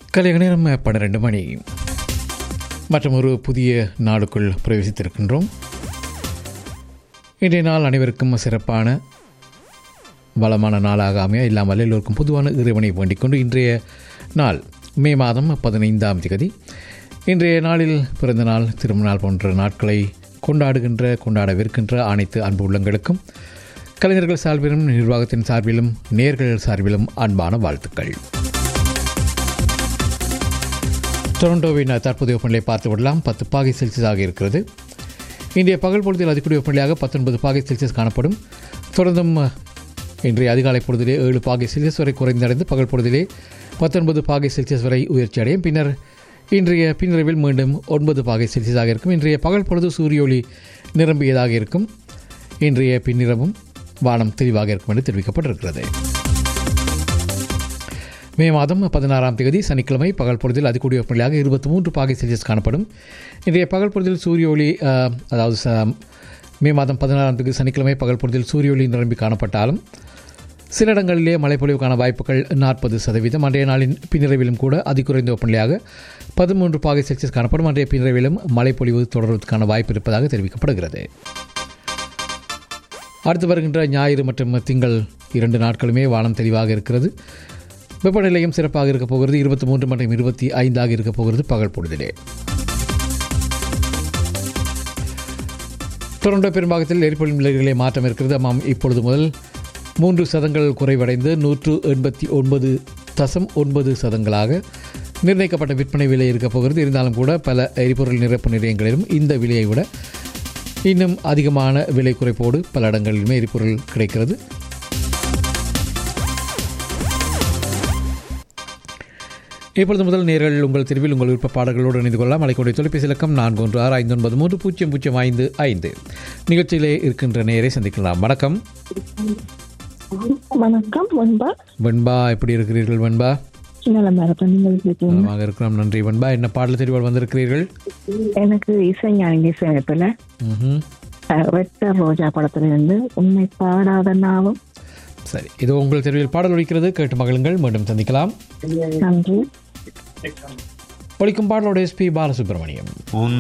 கலைய நேரம் பன்னிரெண்டு மணி மற்றும் ஒரு புதிய நாளுக்குள் பிரவேசித்திருக்கின்றோம் இன்றைய நாள் அனைவருக்கும் சிறப்பான வளமான நாளாக அமைய இல்லாமல் எல்லோருக்கும் பொதுவான இறைவனை வேண்டிக் கொண்டு இன்றைய நாள் மே மாதம் பதினைந்தாம் தேதி இன்றைய நாளில் பிறந்த நாள் திருமணநாள் போன்ற நாட்களை கொண்டாடுகின்ற கொண்டாடவிருக்கின்ற அனைத்து அன்பு உள்ளங்களுக்கும் கலைஞர்கள் சார்பிலும் நிர்வாகத்தின் சார்பிலும் நேர்கள் சார்பிலும் அன்பான வாழ்த்துக்கள் டொரண்டோவின் தற்போதைய வெப்பநிலை பார்த்து விடலாம் பத்து பாகை செல்சியஸாக இருக்கிறது இன்றைய பகல் பொழுதில் அதிகூடிய வெப்பநிலையாக பத்தொன்பது பாகை செல்சியஸ் காணப்படும் தொடர்ந்தும் இன்றைய அதிகாலை பொழுதிலே ஏழு பாகை செல்சியஸ் வரை குறைந்தடைந்து பகல் பொழுதிலே பத்தொன்பது பாகை செல்சியஸ் வரை உயர்ச்சி அடையும் பின்னர் இன்றைய பின்னிரவில் மீண்டும் ஒன்பது பாகை செல்சியஸாக இருக்கும் இன்றைய பகல் பொழுது சூரிய ஒளி நிரம்பியதாக இருக்கும் இன்றைய பின்னிரவும் வானம் தெளிவாக இருக்கும் என்று தெரிவிக்கப்பட்டிருக்கிறது மே மாதம் பதினாறாம் தேதி சனிக்கிழமை பகல் பொழுதில் அதிகூடிய வெப்பநிலையாக இருபத்தி மூன்று பாகை செல்சியஸ் காணப்படும் இன்றைய பகல் பொழுதில் சூரிய ஒளி அஹ், அதாவது ச- மே மாதம் பதினாறாம் தேதி சனிக்கிழமை பகல் பொழுதில் சூரிய ஒளி நிரம்பி காணப்பட்டாலும் சில இடங்களிலே மழைப்பொழிவுக்கான வாய்ப்புகள் நாற்பது சதவீதம் அன்றைய நாளின் பின்னிரவிலும் கூட அதிகுறைந்த வெப்பநிலையாக பதிமூன்று பாகை செல்சியஸ் காணப்படும் அன்றைய பின்னிரவிலும் மழைப்பொழிவு தொடர்வதற்கான வாய்ப்பு இருப்பதாக தெரிவிக்கப்படுகிறது அடுத்து வருகின்ற ஞாயிறு மற்றும் திங்கள் இரண்டு நாட்களுமே வானம் தெளிவாக இருக்கிறது வெப்பநிலையும் சிறப்பாக இருக்கப் போகிறது இருபத்தி மூன்று மற்றும் இருபத்தி ஐந்தாக இருக்கப் போகிறது பகல் பொழுதிலே டொரண்டோ பெரும்பாகத்தில் எரிபொருள் விலைகளிலே மாற்றம் இருக்கிறது ஆமாம் இப்பொழுது முதல் மூன்று சதங்கள் குறைவடைந்து நூற்று எண்பத்தி ஒன்பது தசம் ஒன்பது சதங்களாக நிர்ணயிக்கப்பட்ட விற்பனை விலை இருக்கப் போகிறது இருந்தாலும் கூட பல எரிபொருள் நிரப்பு நிலையங்களிலும் இந்த விலையை விட இன்னும் அதிகமான விலை குறைப்போடு பல இடங்களிலுமே எரிபொருள் கிடைக்கிறது இப்பொழுது முதல் நேர்கள் உங்கள் தெருவில் உங்கள் விருப்ப பாடல்களோடு இணைந்து கொள்ளலாம் அழைக்கூடிய தொலைபேசி இலக்கம் நான்கு ஒன்று ஆறு ஐந்து ஒன்பது மூன்று பூஜ்ஜியம் பூஜ்ஜியம் ஐந்து ஐந்து நிகழ்ச்சியிலே இருக்கின்ற நேரை சந்திக்கலாம் வணக்கம் வணக்கம் வெண்பா வெண்பா எப்படி இருக்கிறீர்கள் வெண்பா நலமா இருப்பேன் நீங்கள் எப்படி இருக்கீங்க? நலமாக இருக்கிறோம் நன்றி வெண்பா என்ன பாடல் தெரிவால் வந்திருக்கிறீர்கள் எனக்கு இசைஞானி இசையமைப்பில் ம்ஹும். வெட்ட ரோஜா படத்துல இருந்து உண்மை பாடாத நாவும் சரி இது உங்கள் தெருவில் பாடல் ஒழிக்கிறது கேட்டு மகளுங்கள் மீண்டும் சந்திக்கலாம் நன்றி ஒழிக்கும் பாடலோட எஸ்பி பாலசுப்ரமணியம் உன்